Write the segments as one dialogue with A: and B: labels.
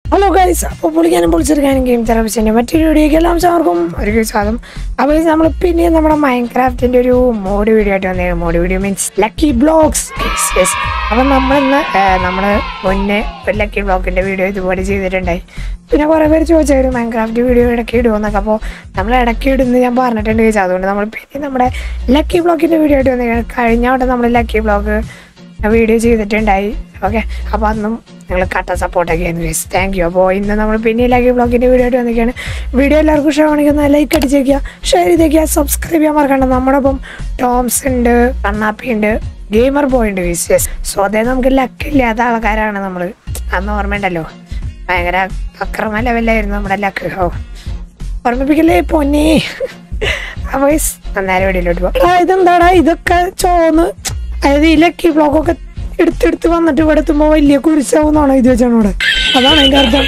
A: Hello guys അപ്പോൾ പൊളിക്കാനും പൊളിച്ചെടുക്കാനും game തെറപ്പിച്ചിൻ്റെ മറ്റൊരു വീഡിയോയ്ക്ക് എല്ലാം സാർക്കും ഒരു സ്വാഗതം അപ്പോൾ നമ്മൾ പിന്നെ നമ്മുടെ മൈൻക്രാഫ്റ്റിൻ്റെ ഒരു മോഡ് വീഡിയോ ആയിട്ട് വന്നേ mod video means lucky blogs yes അപ്പം നമ്മളിന്ന് നമ്മൾ മുന്നേ ഒരു ലക്കി ബ്ലോക്കിൻ്റെ വീഡിയോ ഇതുപോലെ ചെയ്തിട്ടുണ്ടായി പിന്നെ കുറേ പേര് ചോദിച്ചായിരുന്നു മൈൻക്രാഫ്റ്റ് വീഡിയോ ഇടയ്ക്ക് ഇടുമെന്നൊക്കെ അപ്പോൾ നമ്മൾ ഇടയ്ക്ക് ഇടുന്നത് ഞാൻ പറഞ്ഞിട്ടുണ്ട് ചോദിച്ചാൽ അതുകൊണ്ട് നമ്മൾ പിന്നെ നമ്മുടെ ലക്കി ബ്ലോക്കിൻ്റെ വീഡിയോ ആയിട്ട് വന്നേക്കാണ് കഴിഞ്ഞ വട്ടം നമ്മൾ ലക്കി ബ്ലോഗ് വീഡിയോ ചെയ്തിട്ടുണ്ടായി ഓക്കെ അപ്പോൾ അന്നും നിങ്ങൾ കട്ട സപ്പോർട്ടൊക്കെ ആയിരുന്നു ഗൈസ് താങ്ക് യു അപ്പോൾ ഇന്ന് നമ്മൾ പിന്നെ ലൈക്ക് ബ്ലോഗിൻ്റെ വീഡിയോ ആയിട്ട് വന്നിരിക്കുകയാണ് വീഡിയോ എല്ലാവർക്കും ഇഷ്ടമാണെങ്കിൽ ഒന്ന് ലൈക്ക് അടിച്ചേക്കുക ഷെയർ ചെയ്തേക്കുക സബ്സ്ക്രൈബ് ചെയ്യാൻ മറക്കണ്ട നമ്മുടെ ഒപ്പം ടോംസ് ഉണ്ട് കണ്ണാപ്പി ഉണ്ട് ഗെയിമർ ബോയ് ഉണ്ട് ഗൈസ് യെസ് സോ അതേ നമുക്ക് ലക്കില്ലാത്ത ആൾക്കാരാണ് നമ്മൾ അന്ന് ഓർമ്മയുണ്ടല്ലോ ഭയങ്കര അക്രമ ലെവലായിരുന്നു നമ്മുടെ ലക്ക് ഓ ഓർമ്മിപ്പിക്കല്ലേ പൊന്നെ അപ്പോൾ ഗൈസ് നന്നായി വീഡിയോയിലോട്ട് പോകാം ആ ഇതെന്താടാ ഇതൊക്കെ ചോന്ന് അതായത് ഈ ലക്കി ബ്ലോക്കൊക്കെ എടുത്തെടുത്ത് വന്നിട്ട് ഇവിടെ എത്തുമ്പോ വലിയ കുരിശാവുന്നാണോ ഇത് വെച്ചാണ് ഇവിടെ അതാണ് അതിന്റെ അർത്ഥം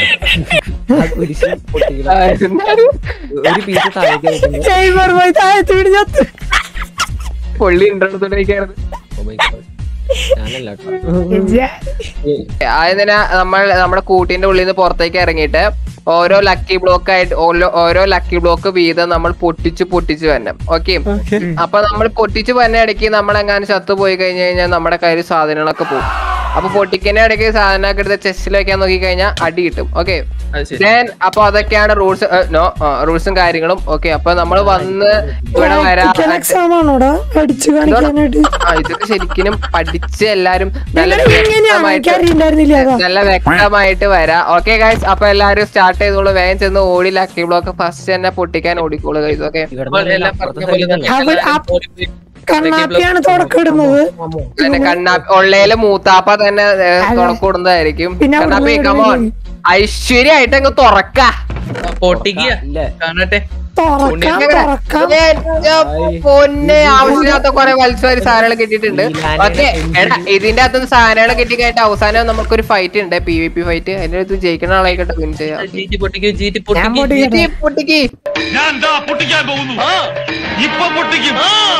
B: ഒരു പീസ് താഴേക്ക് വെക്കുന്നു.
A: ഗെയിമർ പോയി താഴത്ത് വീട് ചത്ത്
C: പുള്ളി ഉണ്ടെടുത്തോണ്ടിരിക്കായിരുന്നു
B: Oh my God. ഞാനല്ല കേട്ടോ.
C: ആയതിനാ നമ്മൾ നമ്മുടെ കൂട്ടിന്റെ ഉള്ളിൽ നിന്ന് പുറത്തേക്ക് ഇറങ്ങിയിട്ട് ഓരോ ലക്കി ബ്ലോക്ക് ആയിട്ട് ഓരോ- ഓരോ ലക്കി ബ്ലോക്ക് വീതം നമ്മൾ പൊട്ടിച്ച് പൊട്ടിച്ച് വരണം ഓക്കെ അപ്പൊ നമ്മൾ പൊട്ടിച്ച് വന്ന ഇടയ്ക്ക് നമ്മൾ എങ്ങാനും ചത്തു പോയി കഴിഞ്ഞു കഴിഞ്ഞാൽ നമ്മുടെ കയ്യിൽ സാധനങ്ങളൊക്കെ പോകും അപ്പൊ പൊട്ടിക്കുന്ന ഇടയ്ക്ക് സാധനമൊക്കെ എടുത്ത് ചെസ്റ്റിൽ വെക്കാൻ നോക്കി കഴിഞ്ഞാൽ അടി കിട്ടും ഓക്കെ ദെൻ അപ്പൊ അതൊക്കെയാണ് റൂൾസ് നോ റൂൾസും കാര്യങ്ങളും ഓക്കെ അപ്പൊ നമ്മൾ വന്ന് ഇവിടെ വരാൻ
A: എക്സാം ആണോടാ അടിച്ചു കാണിക്കാനായിട്ട്
C: ആ ഇതൊക്കെ ശരിക്കും പഠിച്ച് എല്ലാരും നല്ല
A: ഇങ്ങനെയാണ്
C: വ്യക്തമായിട്ട്
A: എനിക്ക് അറിയില്ലായിരുന്നില്ല അതാ
C: നല്ല വ്യക്തമായിട്ട് വരാം ഓക്കെ ഗൈസ് അപ്പൊ എല്ലാരും സ്റ്റാർട്ട് ചെയ്തോളൂ വേഗം ചെന്ന് ഓടി ലക്കി ബ്ലോക്ക് ഫസ്റ്റ് തന്നെ പൊട്ടിക്കാൻ ഓടിക്കോളൂ ഗൈസ് ഓക്കെ
B: ഇവിടെ നിന്ന് അപ്പുറത്തെ side തന്നെ.
A: അവൾ ആ കണ്ണാപ്പിയാണ് തുടക്കം ഇടുന്നത്
C: പിന്നെ കണ്ണാ ഉള്ളയില് മൂത്താപ്പ തന്നെ തുടക്കൂടുന്നതായിരിക്കും
A: പിന്നെ അവിടെ
C: കണ്ണാപ്പി
A: നിന്ന്
C: കമോൺ ഐശ്വര്യായിട്ട് അങ്ങ് തുറക്ക
D: പൊട്ടിക്കുക
B: ഇല്ലേ?
D: കാണട്ടെ
A: തുറക്കാം തുറക്കാം
C: ഏറ്റവും പൊന്നെ ആവശ്യമില്ലാത്ത കുറെ മത്സര സാധനങ്ങൾ കിട്ടിയിട്ടുണ്ട് ഓക്കെ എടാ ഇതിന്റെ അകത്ത് സാധനങ്ങൾ കിട്ടിക്കഴിഞ്ഞിട്ട് അവസാനം നമുക്കൊരു ഫൈറ്റ് ഉണ്ട് പി വി പി ഫൈറ്റ് അതിന്റെ അടുത്ത് ജയിക്കുന്ന ആളായിക്കോട്ടെ വിൻ ചെയ്യാം
D: ജീറ്റി പൊട്ടിക്കുക ജീറ്റി
A: ഞാൻ
D: പൊട്ടിക്കുക
A: പൊട്ടിക്കട്ടെ
C: ഈ പൊട്ടിക്ക്
E: ഞാൻ ദാ പൊട്ടിക്കാൻ പോകുന്നു ഇപ്പൊ പൊട്ടിക്കും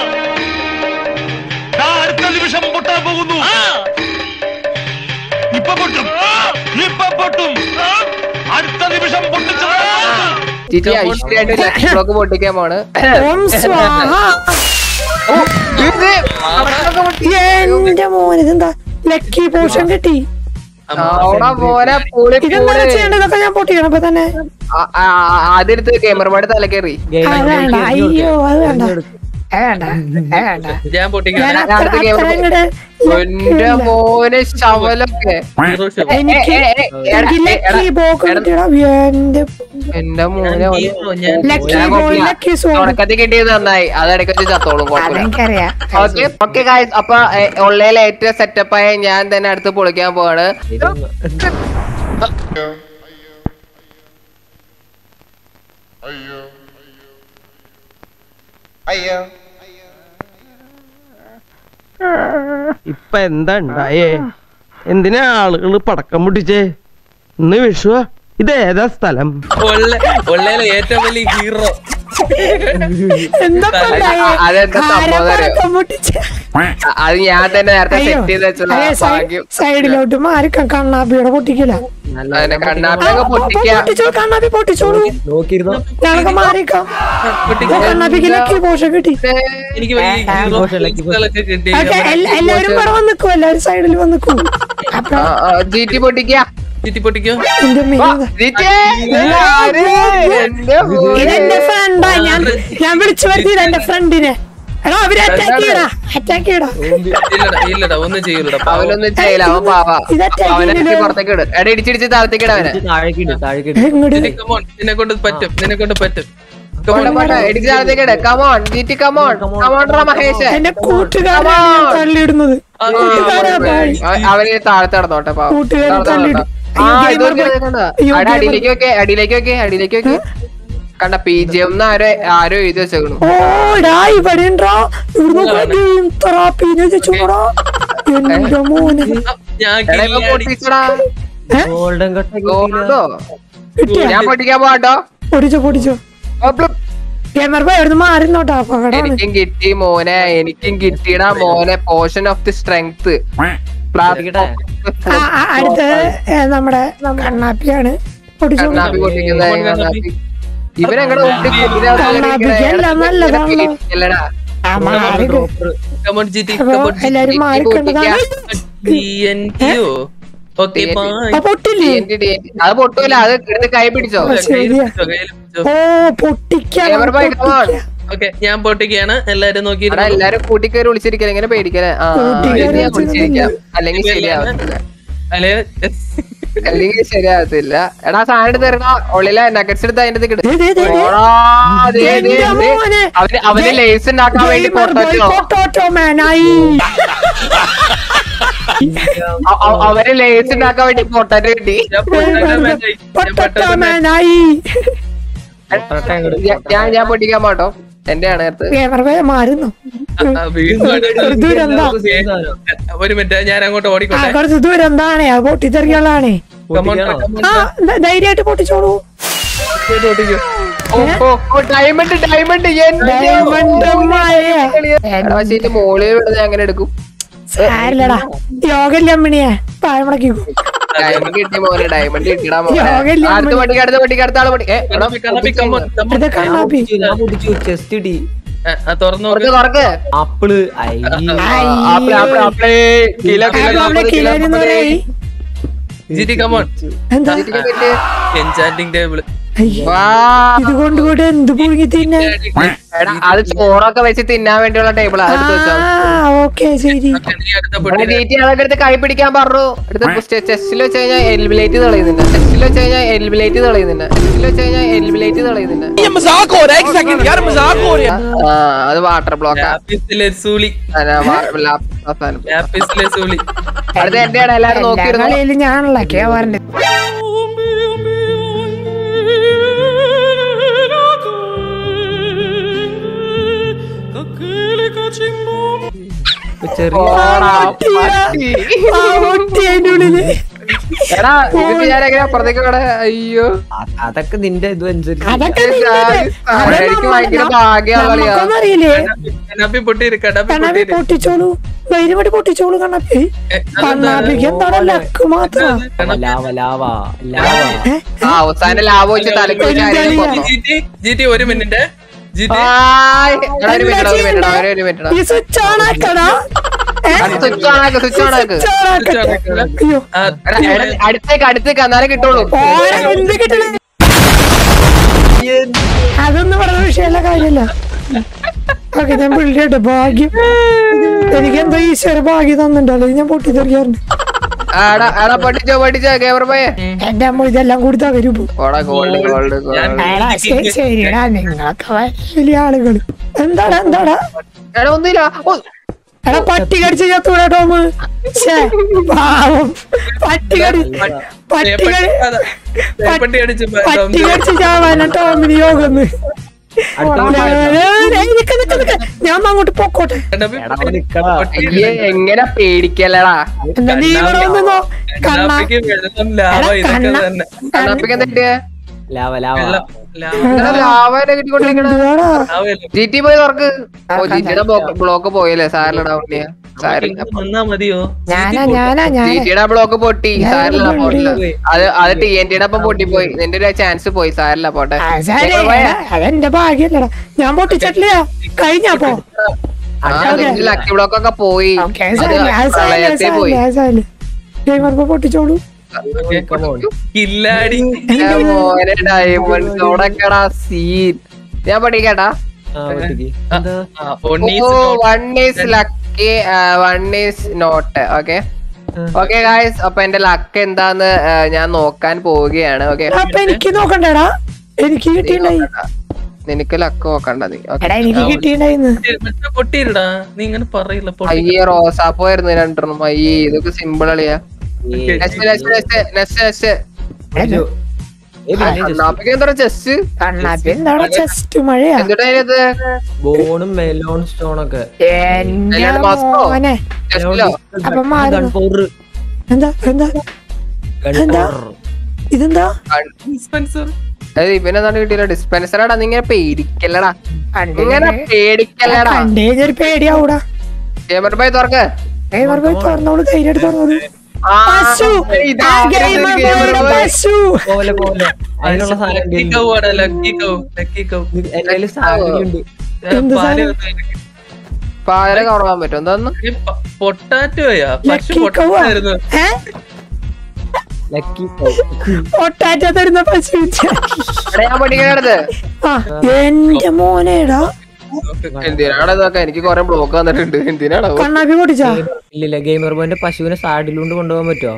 E: ദാ അടുത്ത നിമിഷം പൊട്ടാൻ പോകുന്നു ഇപ്പൊ പൊട്ടും ഇപ്പൊ പൊട്ടും അടുത്ത നിമിഷം പൊട്ടിച്ചത്
C: ജിറ്റി ഐശ്വര്യായിട്ട് ലക്ഷ ബ്ലോക്ക് പൊട്ടിക്കാൻ പോണ്
A: ഓം സ്വാഹ
C: ഇത്
A: എന്റെ മോന് ഇതെന്താ ലക്കി പോഷൻ കിട്ടി
C: അവിടെ പോലെ പുളി
A: ഇതെന്താ
C: പുളി
A: ചെയ്യേണ്ടതൊക്കെ ഞാൻ പൊട്ടിക്കണം ഇപ്പൊ തന്നെ
C: ആദ്യടുത്ത് ക്യാമറമാട് തലക്കേറി
A: ആ, വേണ്ട അയ്യോ അത് വേണ്ട അത് വേണ്ട അത് വേണ്ട
D: ഞാൻ പൊട്ടിക്കുക
A: ഞാൻ അത്ര
C: അടുത്ത game
A: അത്ര
C: ല്
A: അങ്ങട്
C: എന്റെ മോനെ ശവലൊക്കെ
D: Zero show.
A: എനിക്ക്
C: ഏ, ഏ, ഏ, എടാ,
A: എനിക്ക്
C: ഏ, എടാ,
A: ലക്കി ബോക്ക് കിട്ടിയടാ എന്റെ
C: എന്റെ മോനെ
D: ഞാൻ
C: ഒരു-
D: hero, ഞാൻ
A: ലക്കി
C: ഞാൻ
A: ബോൾ
C: കുഴപ്പമില്ല.
A: ലക്കി സോൺ
C: തുടക്കത്തിൽ കിട്ടിയത് നന്നായി അതിടയ്ക്ക് വെച്ച് ചത്തോളും കുഴപ്പമില്ല
A: അതെനിക്കറിയാം
C: ഓക്കെ ഓക്കെ ഗായ്സ് അപ്പൊ ഉള്ളതിൽ ഏറ്റവും സെറ്റപ്പ് ആയ ഞാൻ തന്നെ അടുത്ത് പൊളിക്കാൻ പോവാണ്
B: ഇതൊന്ന്
F: ഇപ്പൊ എന്താ ഉണ്ടായേ എന്തിനാ ആളുകൾ പടക്കം പൊട്ടിച്ചേ ഇന്ന് വിഷുവാ ഇത് ഏതാ സ്ഥലം
D: ഉള്ള- ഉള്ളതിലെ ഏറ്റവും വലിയ ഹീറോ
A: എന്താ
C: അതെന്താ സംഭവം അറിയോ? അത് ഞാൻ തന്നെ നേരത്തെ സെറ്റ് ചെയ്ത് വെച്ചതാ ഭാഗ്യം
A: സൈഡിലോട്ട് മാറി ക- കണ്ണാപ്പിയുടെ പൊട്ടിക്കില്ല
B: നല്ല
C: അതിനെ കണ്ണാപ്പിയൊക്കെ പൊട്ടിക്ക
A: പൊട്ടിച്ചോളൂ കണ്ണാപ്പി പൊട്ടിച്ചോളൂ
B: നോക്കിയിരുന്നോ
A: ഞങ്ങൾക്ക് മാറിക്കാം
D: പൊട്ടിക്കുക
A: കണ്ണാപ്പിക്ക് ലക്കി പോഷൻ കിട്ടി
D: എനിക്ക് വലിയ ഹീറോ കളൊക്കെ കിട്ടി
A: ഓക്കെ എല്ലാവരും ഇവിടെ വന്ന് നിൽക്കും എല്ലാവരും സൈഡിൽ വന്ന് നിൽക്കും അപ്പൊ
C: ജി ടി പൊട്ടിക്ക
D: ജീറ്റി പൊട്ടിക്കുക
A: എന്റെ മെയിൻ
C: ജിറ്റി, ആര്? എന്റെ മോനെ.
A: ഇതെന്റെ ഫ്രണ്ടാ ഞാൻ ഞാൻ വിളിച്ചു വരുത്തിയത് എന്റെ ഫ്രണ്ടിനെ എടാ അവര് അറ്റാക്ക് ചെയ്യടാ അറ്റാക്ക് ചെയ്യടാ
D: ഇല്ലടാ ഇല്ലടാ ഒന്നും ചെയ്യൂലടാ
C: അവനൊന്നും ചെയ്യില്ല അവൻ പാവാ
A: ഇത് attack
C: അവനെ
A: ചെയ്യില്ല.
C: പുറത്തേക്ക് ഇട് എടാ ഇടിച്ചിടിച്ച് താഴത്തേക്ക് ഇട അവനെ
B: ഇത് താഴേക്ക് ഇട് താഴേക്ക് ഇട്
A: ഇങ്ങോട്ട്
D: കമോൺ നിന്നെ കൊണ്ട് പറ്റും നിന്നെ കൊണ്ട് പറ്റും
C: പോട്ടെ, പോട്ടെ, ഇടിച്ച് താഴത്തേക്ക് ഇട് കമോൺ ജിറ്റി കമോൺ കമോൺ റ മഹേഷ്
A: എന്റെ കൂട്ടുകാരനാണ് ഞാൻ തള്ളിയിടുന്നത് കൂട്ടുകാരാ ബൈ.
C: അവ- അവന് താഴത്ത് നടന്നോട്ടെ പാവം.
A: കൂട്ടുകാരൻ
C: താഴത്ത്
A: തള്ളിയിടും.
C: നടന്നോ. ആ
A: അയ്യോ,
C: ഇത്
A: gamer
C: നോക്കി,
A: boy.
C: ഇത് കണ്ടോ?
A: അയ്യോ,
C: അവിടെ
A: gamer
C: അടിയിലേക്ക് വെക്കേ അടിയിലേക്ക് വെക്കേ അടിയിലേക്ക് വെക്കേ കണ്ട പി ജി എം ആരോ ആരോ എഴുതി വെച്ചേക്കണു
A: ഓടാ ഇവിടെ ഉണ്ടാ ഇവിടുന്ന് ഗെയിം തെറാപ്പിന്ന് വെച്ചോടാ എന്റെ മോനെ
D: ഞാൻ
C: എടാ ഇപ്പൊ
D: കില്ലാടി.
C: പൊട്ടിച്ചടാ
B: ഗോൾഡൻ കട്ട
C: ഗോൾഡോ
A: കിട്ടിയ
C: ഞാൻ പൊട്ടിക്കാൻ പോവാട്ടോ
A: പൊടിച്ചോ പൊടിച്ചോ ക്യാമറ പോയി അവിടുന്ന് മാറുന്നോട്ടാ അപകടാണ്
C: എനിക്കും കിട്ടി മോനെ എനിക്കും കിട്ടിയടാ മോനെ പോർഷൻ ഓഫ് ദി സ്ട്രെങ്ത്
B: പൊട്ടിക്കട്ടെ
A: ആ, ആ, അടുത്തത് ഏ, നമ്മുടെ കണ്ണാപ്പിയാണ് പൊട്ടിച്ചോളൂ
C: കണ്ണാപ്പി പൊട്ടിക്കുന്ന കണ്ണാപ്പി ഇവനെങ്ങനെ
A: കണ്ണാപ്പിക്കല്ല നല്ലതാണല്ലോ ആ മാർക്ക്
D: കമോൺ ജിറ്റി
A: അപ്പൊ
D: കമോൺ
A: എല്ലാരും മാറിക്കണ്ടതാണ്
D: ടിഎൻടിയോ ഓക്കെ
A: ആ പൊട്ടില്ലേ
C: അത് പൊട്ടൂല അത് എടുത്ത് കൈ പിടിച്ചോ
A: ശരിയാ ഓ പൊട്ടിക്കാൻ
C: Gamer boy, come on.
D: Okay ഞാൻ പൊട്ടിക്കുകയാണ് എല്ലാരും
C: എടാ
D: നോക്കിയിരുന്നു
C: എല്ലാരും കൂട്ടിക്കയറി വിളിച്ചിരിക്കല ഇങ്ങനെ പേടിക്കലേ ആ
A: കൂട്ടിക്കയറി
C: ഇത് ഞാൻ വിളിച്ചിരിക്കാം അല്ലെങ്കിൽ ശരിയാവത്തില്ല
D: അല്ലെ
C: അല്ലെങ്കിൽ ശരിയാവത്തില്ല എടാ സാധനം എടുത്ത് തരണ ഉള്ളിലെ നഗറ്റ്സ് എടുത്ത് അതിന്റെ അടുത്ത്
A: ദേ, ദേ, ദേ, ദേ.
C: ഓടാ, ദേ, ദേ,
A: എന്റെ
C: ദേ.
A: മോനെ.
C: അവന് അവന് ലേസ് ഉണ്ടാക്കാൻ വേണ്ടി
A: Gamer boy,
C: പൊട്ടോ
A: potato man ആയി
C: അവര് ലേസ് ഉണ്ടാക്കാൻ വേണ്ടി പൊട്ടാറ്റോ കിട്ടി
D: ഞാൻ പൊട്ടാറ്റോ man ആയി. ഞാൻ
A: പൊട്ടറ്റോ
D: പൊട്ടാറ്റോ man.
A: man ആയി
B: പൊട്ടട്ടെ അങ്ങോട്ട്
C: ഞാൻ- ഞാൻ ഞാൻ പൊട്ടിക്കാൻ പാട്ടോ എന്റെ ആണ് നേരത്ത്
A: ഗെയിമർ ബോയ് മാറുന്നു
D: ആ, വീണ്ടും
A: ഒരു ദൂരം എന്താ
D: ഒരു മിനിറ്റ് ഞാൻ അങ്ങോട്ട്
A: ആ
D: ഓടിക്കോട്ടെ
A: കുറച്ച് ദൂരം എന്താണേ അത് പൊട്ടിത്തെറിയാളാണേ
D: Come on,
B: പൊട്ടിക്കണോ?
D: come on.
A: ആ ധ- ധൈര്യമായിട്ട് പൊട്ടിച്ചോളൂ
C: ഓ ഓ ഓ ഡയമണ്ട് ഡയമണ്ട്
A: ഡയമണ്ട് മായ
C: പക്ഷേ ഇതിന്റെ മുകളിൽ വിടുന്നത് അങ്ങനെ എടുക്കും
A: സാരില്ലടാ യോഗല്ലേ അമ്മിണിയെ പാഴമുടക്കിക്കോ
C: ഡയമണ്ട് കിട്ടിയ മോനെ ഡയമണ്ട് കിട്ടിയടാ മോനെ
A: യോഗയില്ല
C: അടുത്ത പട്ടിക്ക് അടുത്ത പട്ടിക്ക് അടുത്ത ആള് പട്ടി ഏ എടാ,
D: കണ്ണാപ്പി, കണ്ണാപ്പി, come on, come on.
A: ഇത്
B: ഞാൻ
A: കണ്ണാപ്പി
B: പൊട്ടിച്ചു, ഞാൻ പൊട്ടിച്ചു ചെസ്റ്റ് ഇടി
D: ആ, ആ, തുറന്നു
C: തുറക്ക്
D: നോക്ക്
C: തുറക്ക്
B: ആപ്പിള് ഐ
C: apple apple apple kilo kilo
A: അവിടെ കിലോന്ന് പറയേ
D: ജിറ്റി കമോൺ
A: എന്താ
D: എൻചാന്റിങ് ടേബിൾ
A: അയ്യ,
C: വാ
A: ഇത് കൊണ്ടുകൂടെ എന്ത് പുഴുങ്ങി തിന്നെ
C: എടാ അത് ചോറൊക്കെ വെച്ച് തിന്നാൻ വേണ്ടിയുള്ള ടേബിളാ എടുത്ത് വെച്ചോ
A: ആ ഓക്കെ ശരി
D: നീ അടുത്ത
C: ഇവിടെ
D: പൊട്ടി
C: നീറ്റി അതൊക്കെ എടുത്ത് കൈ പിടിക്കാൻ പറഞ്ഞു എടുത്ത് ചെസ്റ്റിൽ വെച്ച് കഴിഞ്ഞാൽ എൽബിലേറ്റ് തെളിയുന്നുണ്ട് ചെസ്റ്റിൽ വെച്ച് കഴിഞ്ഞാൽ എൽബിലേറ്റ് തെളിയുന്നുണ്ട് ചെസ്റ്റിൽ വെച്ച് കഴിഞ്ഞാൽ എൽബിലേറ്റ് തെളിയുന്നുണ്ട് ആ അത് വാട്ടർ ബ്ലോക്കാ
D: ലാപ്പിസിലെ സൂളി ലാപ്പിസിലെ സൂളി
C: അടുത്ത എന്റെയാണ് എല്ലാരും
A: എല്ലാ
C: നോക്കിയിരുന്നു
A: കളിയിലും ഞാനുള്ള കേവാറിന്റെ
B: ചെറിയ
C: ഓടാ, പട്ടി.
A: ആ ഒട്ടി അതിന്റെ ഉള്ളില്
C: എടാ ഇത് ഞാൻ എങ്ങനെ അപ്പുറത്തേക്ക് കട അയ്യോ
B: അ- അതൊക്കെ നിന്റെ ഇത് അനുസരിച്ച്
A: അതൊക്കെ
C: ഇത്
A: നിന്റെ
C: ഞാൻ-
A: അത്
C: എനിക്ക് ഭയങ്കര ഭാഗ്യമുള്ള
A: നമുക്കൊന്നും അറിയില്ലേ
D: കണ്ണാപ്പി പൊട്ടിയിര് കണ്ണാപ്പി
A: കണ്ണാപ്പി
D: പൊട്ടിയിര്
A: പൊട്ടിച്ചോളൂ ധൈര്യമായിട്ട് പൊട്ടിച്ചോളൂ കണ്ണാപ്പി കണ്ണാപ്പിക്ക് എന്താണ് ലക്ക് മാത്രം
B: ലാവ ലാവ ലാവ
C: ആ അവസാനം ലാഭം വെച്ച് തലക്ക് വെച്ച് ആരെങ്കിലും കൊന്നോ?
D: ജിറ്റി ജിറ്റി ഒരു മിനിറ്റ് ജിറ്റി
C: ആയ്. എടാ, ഒരു മിനിറ്റ് ഒരു മിനിറ്റ് ഒരു ഒരു മിനിറ്റ്
A: ഈ സ്വിച്ച് ഓൺ ആക്കടാ
C: സ്വിച്ച് ഓൺ ആക്ക് സ്വിച്ച് ഓൺ ആക്ക്
A: സ്വിച്ച് ഓൺ ആക്കട്ടെ അയ്യോ
D: ആ,
C: എടാ, എടാ, അടുത്തേക്ക് അടുത്തേക്ക് എന്നാലേ കിട്ടുള്ളൂ
A: ഓരെ എന്ത് കിട്ടണേ അതൊന്നും പറഞ്ഞ വിഷയമല്ല കാര്യല്ല ഓക്കെ ഞാൻ പുള്ളിയുടെ ഭാഗ്യം എനിക്ക് എന്തോ ഈശ്വര ഭാഗ്യം തന്നിട്ടുണ്ടല്ലോ ഞാൻ പൊട്ടിത്തെറിയാറുണ്ട്
C: ആടാ ആടാ പഠിച്ചോ പഠിച്ചോ കേവർ പോയെ
A: എന്റെ അമ്മ ഇതെല്ലാം കൂടി തകരും ഇപ്പൊ.
C: ഓടാ ഗോൾഡ് ഗോൾഡ് ഗോൾഡ്
A: എടാ, ശരി- ശരിടാ നിങ്ങളൊക്കെ വലിയ ആളുകള് എന്താടാ എന്താടാ
C: എടാ ഒന്നുമില്ല ഓ,
A: എടാ പട്ടി കടിച്ച് ചത്തൂടാ ടോമ് ഛേ, പാവം പട്ടി കടി പട്ടി കടി
D: അതാ, പട്ടി അടിച്ച്
A: പട്ടി കടിച്ച് ചാവാന ടോമിന് യോഗന്ന് നിക്ക് നിക്ക് നിക്ക്. ഞാൻ അങ്ങോട്ട് പൊക്കോട്ടെ
D: കണ്ണാപ്പി
B: എടാ, അവിടെ നിക്കടാ.
C: അയ്യേ എങ്ങനെ പേടിക്കല്ലടാ
A: എന്താ നീ ഇവിടെ വന്ന് നോ കണ്ണ
D: കണ്ണാപ്പിക്ക് വെള്ളം ലാവ
A: എടാ,
D: ഇതൊക്കെ
A: കണ്ണ-
D: തന്നെ
C: കണ്ണാപ്പിക്ക് എന്താ കിട്ടിയേ
B: ലാവ ലാവ
D: വെള്ളം ലാവ
C: എടാ, ലാവനെ കിട്ടിക്കൊണ്ടിരിക്കണ
A: എന്തുവാടാ?
D: ലാവയല്ലേ.
C: ജി ടി പോയി തുറക്ക് ഓ ജി ടിയുടെ ബ്ലോക്ക് പോയല്ലേ സാരിലടാ ഉണ്ണിയ സാരില്ല
D: ഇങ്ങ് വന്നാ മതിയോ
A: ഞാനാ ഞാനാ
C: ജി
A: ഞാൻ
C: ടിയുടെ ബ്ലോക്ക് പൊട്ടി സാരില്ല പോട്ടില്ല അത് അത് ടി എൻ ടിയുടെ ഒപ്പം പൊട്ടിപ്പോയി നിന്റെ ഒരു ചാൻസ് പോയി സാരില്ല പോട്ടെ
A: ആ, സാരേ, എടാ, അതെന്റെ ഭാഗ്യല്ലടാ ഞാൻ പൊട്ടിച്ചിട്ടില്ല കഴിഞ്ഞപ്പോ
C: ലക്കി ബ്ലോക്ക് ഒക്കെ പോയി
A: ഓക്കെ
C: അത് പ്രളയത്തിൽ പോയി
A: ഗെയിമർക്ക് പൊട്ടിച്ചോളൂ
D: കില്ലാടി
C: ഏ, മോനെ ഡയമണ്ട് നോടക്കടാ സീൻ ഞാൻ പഠിക്കട്ടാ
B: ആ, പൊട്ടിക്ക്. എന്താ?
D: ആ, ഒണ്ണീസ്
C: ഓ
D: not.
C: One is lucky one is not okay okay guys അപ്പൊ എന്റെ ലക്ക് എന്താന്ന് ആ, ഞാൻ നോക്കാൻ പോവുകയാണ് ഓക്കെ
A: അപ്പൊ എനിക്ക് നോക്കണ്ടേടാ എനിക്ക് കിട്ടിണ്ടായി
C: നിനക്ക് ലക്ക് നോക്കണ്ട നീ ഓക്കെ
A: എടാ എനിക്ക് കിട്ടിണ്ടായിന്ന്
D: മറ്റേ പൊട്ടിയിരടാ നീ ഇങ്ങനെ പറയില്ല പൊട്ടി
C: അയ്യേ റോസാപ്പോ ആയിരുന്നു രണ്ടെണ്ണം അയ്യേ ഇതൊക്കെ സിമ്പിൾ അളിയാ
B: ഏ,
C: next next next next next
B: ഒരു- ഏ, പിന്നെ just
C: കണ്ണാപ്പിക്ക് എന്താ ചെസ്
A: കണ്ണാപ്പി എന്താടാ ചെസ്റ്റ് മഴയാ
C: എന്തുട്ടാ അതിനകത്ത്
B: ബോണും മെലോൺ സ്റ്റോണൊക്കെ
A: എന്റെ
C: അതിനകത്ത് മസ്കോ?
A: മോനെ
C: ചെസ്സിലോ
A: അപ്പൊ മാറുന്നു.
B: ഗൺപൗഡർ
A: എന്താ എന്താ എന്താ? ഇതെന്താ
D: സ്പെൻസർ
C: അതായത് ഇവനെന്താണ് കിട്ടിയില്ല ഡിസ്പെൻസറാടാ നീ ഇങ്ങനെ പേടിക്കല്ലടാ ഇങ്ങനെ പേടിക്കല്ലടാ
A: കണ്ടേ ഒരു പേടിയാവൂടാ
C: ക്യാമറ ബൈ തുറക്ക്
A: ഗെയിമർ ബോയ് തുറന്നോളൂ ധൈര്യമായിട്ട് തുറന്നോളൂ
C: ആ,
A: പശു
C: ഇതാ
A: ആ ഗെയിമർ
C: gamer
A: ബോയുടെ
C: boy.
A: പശു
B: പോലെ പോലെ അതിനുള്ള സാധനം
D: ലക്കി
B: ഉണ്ട്.
D: കൗ ആണ് ലക്കി കൗ ലക്കി കൗ
B: എന്റെ കയ്യില് സാധനങ്ങളുണ്ട്
A: എന്ത്
D: പാല്
A: സാധനം?
C: പാല കാണാൻ പറ്റും എന്താന്ന്
D: പൊട്ടാറ്റോയാ പശു
A: ലക്കി കൗ
D: പൊട്ടായിരുന്നു
A: ഏ
B: ലക്കി
A: പൊട്ടാറ്റോ തരുന്ന പശു
C: എടാ, ഞാൻ പഠിക്കണത്
A: ആ എന്റെ മോനേടാ
C: എന്തിനാണ് ഇതൊക്കെ എനിക്ക് കൊറേ ബ്ലോക്ക് വന്നിട്ടുണ്ട് എന്തിനാണ്
A: കണ്ണാപ്പി പൊട്ടിച്ചാ
B: ഇല്ലില്ല ഗെയിമർ ബോന്റെ പശുവിനെ സാഡിലുകൊണ്ട് കൊണ്ടുപോകാൻ പറ്റുമോ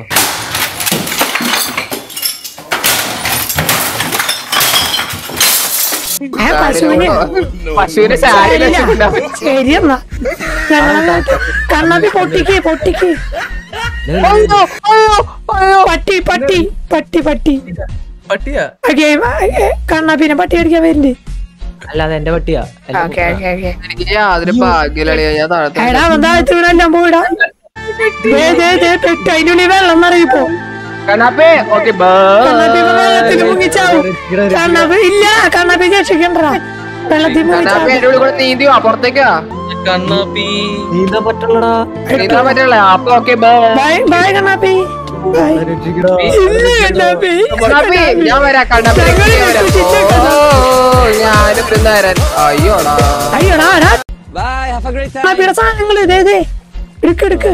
A: ആ പശുവിന്
C: പശുവിനെ സാരിയിൽ വെച്ച് കൊണ്ടുപോകാൻ പറ്റും.
A: ശരി എന്നാ ഞങ്ങളങ്ങോട്ട് കണ്ണാപ്പി പൊട്ടിക്ക് പൊട്ടിക്ക്
C: അയ്യോ, അയ്യോ, അയ്യോ.
A: പട്ടി പട്ടി പട്ടി പട്ടി
D: പട്ടിയാ
A: ആ ഗെയിം കണ്ണാപ്പിനെ പട്ടി അടിക്കാൻ വരുന്നുണ്ട്
B: അല്ലാതെ എന്റെ പട്ടിയാ അല്ല,
A: ഓക്കെ ഓക്കെ ഓക്കെ
C: എനിക്ക് യാതൊരു ഭാഗ്യലളിയ ഞാൻ താഴത്തെ
A: എടാ വന്നാഴ്ച വീണെല്ലാം പോയിടാ ദേ ദേ ദേ പെട്ട് അതിന്റെ ഉള്ളിൽ വെള്ളം നിറയിപ്പോ
C: കണ്ണാപ്പേ ഓക്കെ
A: കണ്ണാപ്പി ഇപ്പൊ വെള്ളത്തിൽ മുങ്ങിച്ചാവും കണ്ണാപ്പി ഇല്ല കണ്ണാപ്പി രക്ഷിക്കണ്ടാ വെള്ളത്തിൽ
C: കണ്ണാപ്പി
A: മുങ്ങിച്ചാവും
C: എന്റെ ഉള്ളിൽ കൂടെ നീന്തിയോ അപ്പുറത്തേക്കാ
D: കണ്ണാപ്പി
B: നീന്താൻ പറ്റുള്ളടാ
C: നീന്താൻ പറ്റില്ല അപ്പൊ okay
A: bye bye Kannappi bye
B: രക്ഷിക്കടാ.
A: ഇല്ല കണ്ണാപ്പി
C: കണ്ണാപ്പി ഞാൻ വരാം കണ്ണാപ്പി
A: ഞങ്ങൾ
C: ഞാൻ വരാം.
A: രക്ഷിച്ചേക്കാം.
C: ഓ ഞാനും വൃന്ദാരൻ അയ്യോടാ
A: അയ്യോടാ ആരാ കണ്ണാപ്പിയുടെ സാധനങ്ങള് ദേ ദേ എടുക്ക് എടുക്ക്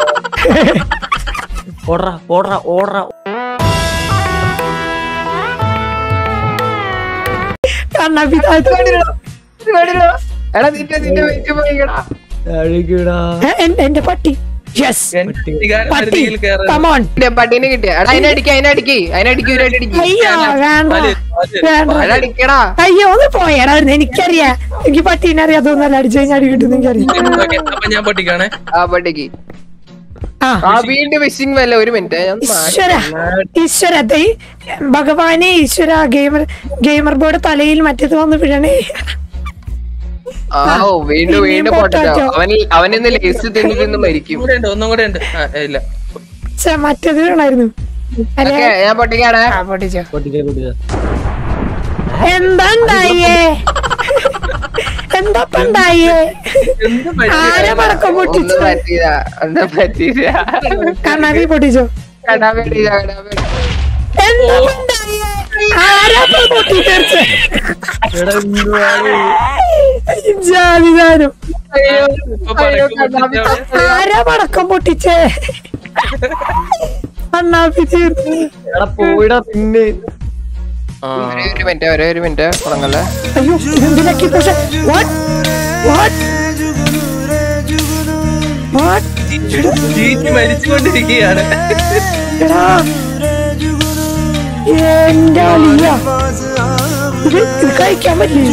B: ഓടറാ ഓടറാ ഓടറാ
A: കണ്ണാപ്പി താഴ്ത്തു
C: എടാ നിന്റെ നിന്റെ വെയിറ്റ് പോയിക്കടാ
B: അഴുകിടാ
A: ഏ, എൻ- എന്റെ പട്ടി യെസ്
D: എന്റെ അധികാര
A: പട്ടി
D: പരിധിയിൽ കയറാൻ
A: കമോൺ
C: നിന്റെ പട്ടീനെ കിട്ടിയ എടാ അതിനെ അടിക്ക അതിനെ അടിക്ക് അതിനെ അടിക്ക് ഇവരായിട്ട് അടിക്ക്
A: അയ്യോ വേണ്ട
D: പാല്, പാല്.
A: വേണ്ട
C: അടാ അടിക്കടാ
A: അയ്യോ ഒന്ന് പോയടാ അവിടുന്ന്. എനിക്കറിയാം എനിക്ക് പട്ടീനെ അറിയാത്തൊന്നല്ല അടിച്ചു കഴിഞ്ഞാൽ അടി കിട്ടും എനിക്കറിയാം
D: ഓക്കേ, അപ്പൊ ഞാൻ പൊട്ടിക്കാണേ
C: ആ പട്ടിക്ക്
A: ആ
C: ആ വീണ്ടും വിഷിംഗ് വല്ല ഒരു മിനിറ്റ് ഞാൻ മാറ്റി.
A: ഈശ്വര ഈശ്വര ദൈ ഭഗവാനെ ഈശ്വര ഗെയിമർ ഗെയിമർ ബോർഡ് തലയിൽ മറ്റേത് വന്ന് വീഴണേ
C: ആ ഓ വീണ്ടും
A: ഇനിയും
C: വീണ്ടും പൊട്ടോ
A: പൊട്ടാറ്റോ.
C: അവൻ അവൻ ഇന്ന് ലേസ് തിന്ന് തിന്ന് മരിക്കും
D: കൂടെ ഉണ്ട് ഒന്നും കൂടെ ഉണ്ട് ആ ഇല്ല
A: ഛെ, മറ്റേത് വീണായിരുന്നു അല്ലെ
C: ഓക്കെ ഞാൻ പൊട്ടിക്കാണ്
A: ആ പൊട്ടിച്ചോ
B: പൊട്ടിച്ചേ പൊട്ടിച്ചേ
A: എന്താ ഉണ്ടായേ എന്താ ഇപ്പൊ ഉണ്ടായേ
D: എന്ത് പറ്റി?
A: ആരെ പടക്കം
C: ഒന്നും
A: പൊട്ടിച്ചു
C: പറ്റിയില്ല ഒന്നും പറ്റിയില്ല
A: കണ്ണാടി പൊട്ടിച്ചോ
C: കടാ പേടിയില്ല കടാ പേടി
A: എന്താ ഇപ്പൊ ഉണ്ടായേ ആരാ ഇപ്പൊ പൊട്ടിത്തെറിച്ചേ ജാതിദാനം
C: അയ്യോ
D: ഇപ്പൊ
C: അയ്യോ
D: പടക്കം
C: കണ്ണാപ്പി
D: പൊട്ടിച്ചവിടെ.
A: ആരാ പടക്കം പൊട്ടിച്ചേ അണ്ണാപ്പി തീർന്നു
B: എടാ പോയിടാ പിന്നെ
D: ആ.
C: ഒരേ ഒരു മിനിറ്റ് ഒരേ ഒരു മിനിറ്റ് തുടങ്ങല്ലേ
A: അയ്യോ ഇതെന്തിനൊക്കെ പക്ഷെ വാട്ട് വാട്ട് വാട്ട്
D: ജീറ്റി മരിച്ചുകൊണ്ടിരിക്കുകയാണ്
A: എടാ എന്റെ അളിയ ഇത് ഇത് കഴിക്കാൻ പറ്റില്ല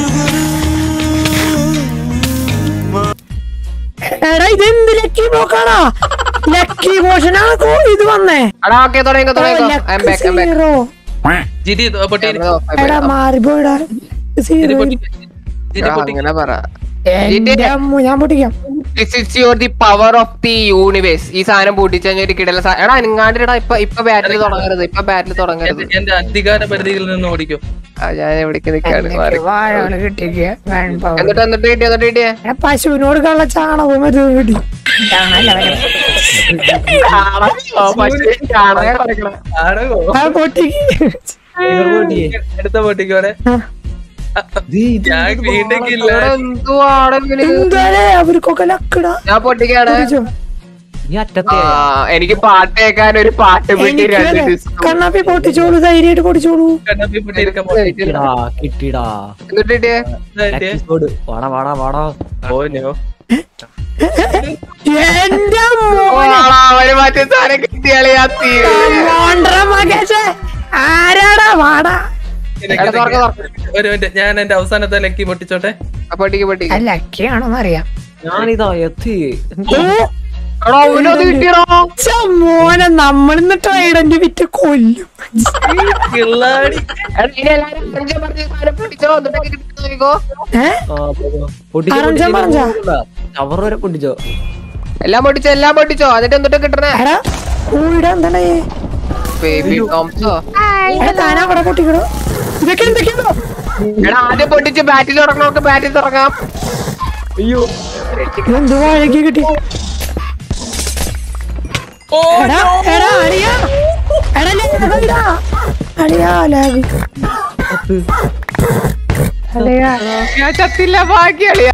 A: എടാ ഇത് എന്ത് ലക്കി നോക്കാടാ ലക്കി മോഷനാണ് ഇത് വന്നേ
C: അടാ ഓക്കെ തുടങ്ങിക്കോ തുടങ്ങിക്കോ I'm back I'm back
A: zero
D: ജിറ്റി പൊട്ടി
A: എടാ മാറിപ്പോയിടാ സീറോ
D: ജിറ്റി പൊട്ടി
C: അങ്ങനെ പറ
A: എന്റെ അമ്മ ഞാൻ പൊട്ടിക്കാം
C: this is your the power of the universe ഈ സാധനം പൂട്ടിച്ചു കഴിഞ്ഞാൽ ഒരു കിടല സാ- എടാ നിങ്ങാണ്ടിടാ ഇപ്പൊ ഇപ്പൊ ബാറ്റിൽ തുടങ്ങരുത് ഇപ്പൊ ബാറ്റിൽ തുടങ്ങരുത്
D: എന്റെ- എന്റെ അധികാര പരിധിയിൽ നിന്ന് ഓടിക്കും
C: ആ, ഞാൻ എവിടേക്ക് നിൽക്കാണ് മാറി
A: വാഴകള് കിട്ടിക്കുക
C: എന്നിട്ട് എന്നിട്ട് കിട്ടിയ എന്നിട്ട് കിട്ടിയേ
A: എടാ പശുവിനോട് കള്ള ചാണകവും മറ്റു കിട്ടി ചാണകല്ല വരെ
D: ആടകോ
A: ആ പൊട്ടിക്ക്
B: ഗെയിമർ പൊട്ടിയേ
D: അടുത്ത പൊട്ടിക്കോടെ ഞാൻ വീണ്ടും കില്ല
C: എന്തുവാണ് ഇവന്?
A: എന്താലേ അവർക്കൊക്കെ ലക്കടാ
C: ഞാൻ പൊട്ടിക്കാണ്
A: പൊട്ടിച്ചോ
B: നീ അറ്റത്തെ
C: ആ എനിക്ക് പാട്ട് കേൾക്കാൻ ഒരു പാട്ട് പെട്ടി
A: എനിക്ക്
C: രണ്ട്
A: അതെ.
C: disc ഉം.
A: കണ്ണാപ്പി പൊട്ടിച്ചോളൂ ധൈര്യമായിട്ട് പൊട്ടിച്ചോളൂ
D: കണ്ണപ്പി പൊട്ടിയിരിക്കാൻ
B: കിട്ടിടാ കിട്ടിടാ
C: എന്നിട്ട് കിട്ടിയേ
B: ലക്കി സ്കോഡ് വാടാ വാടാ വാടാ
D: പോനോ
A: എന്റെ
C: ഓളാ, അവര് മറ്റേ സാധനം കിട്ടിയാളെ ഞാൻ തീരും
A: മോണ്ട്ര മകേഷേ ആരാടാ വാടാ
C: എടാ, തുറക്ക്, തുറക്ക്.
D: ഒരു മിനിറ്റ് ഞാൻ എന്റെ അവസാനത്തെ ലക്കി പൊട്ടിച്ചോട്ടെ
C: ആ, പൊട്ടിക്ക് പൊട്ടിക്ക്
A: ലക്കിയാണോന്ന് അറിയാം
B: ഞാനിതാ എത്തി
A: ഓ
C: എടാ അവനത് കിട്ടിയടാ
A: ഛെ, മോനെ നമ്മളിന്ന് ട്രൈഡന്റ് വിറ്റ് കൊല്ലും
D: കിള്ളാടി
C: എടാ, ഇനി എല്ലാരും അഞ്ച് പറഞ്ഞ സാധനം പൊട്ടിച്ചോ എന്നിട്ടൊക്കെ കിട്ടുന്ന നോക്കിക്കോ
A: ഏ അറഞ്ചാൻ പറഞ്ഞാ?
B: കവർ വരെ പൊട്ടിച്ചോ
C: എല്ലാം പൊട്ടിച്ചോ എല്ലാം പൊട്ടിച്ചോ എന്നിട്ട് എന്നിട്ട് കിട്ടണേ
A: എടാ ഊടെ എന്താണ്
C: ബേബി ടോംസോ
A: എടാ താനാ അവിടെ പൊട്ടിക്കണോ ഇതൊക്കെ എന്തൊക്കെയാണോ
C: എടാ ആദ്യം പൊട്ടിച്ച് ബാറ്റിൽ തുടങ്ങണവർക്ക് ബാറ്റിൽ തുടങ്ങാം
B: അയ്യോ
A: എന്ത് വാഴയ്ക്ക് കിട്ടി
D: ഓ
A: എടാ എടാ അളിയാ എടാ lag ഇടാ. അളിയാ lag. അളിയാ
C: ഞാൻ ചത്തില്ല ഭാഗ്യ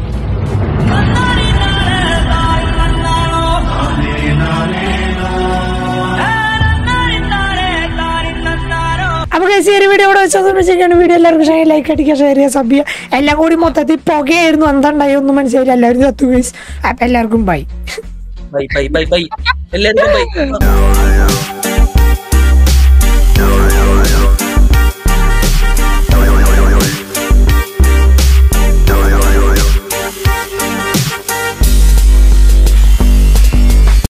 A: അപ്പൊ guys, ഈ ഒരു വീഡിയോ ഇവിടെ വെച്ചാൽ വീഡിയോ എല്ലാവർക്കും ഷെയർ ലൈക്ക് അടിക്കുക ഷെയർ ചെയ്യുക സബ് ചെയ്യുക എല്ലാം കൂടി മൊത്തത്തിൽ പുകയായിരുന്നു എന്താണ്ടായി ഒന്നും മനസ്സിലായില്ല എല്ലാവരും ചത്തു ഗൈസ് അപ്പൊ എല്ലാവർക്കും bye
D: bye bye bye bye എല്ലാവർക്കും ബൈ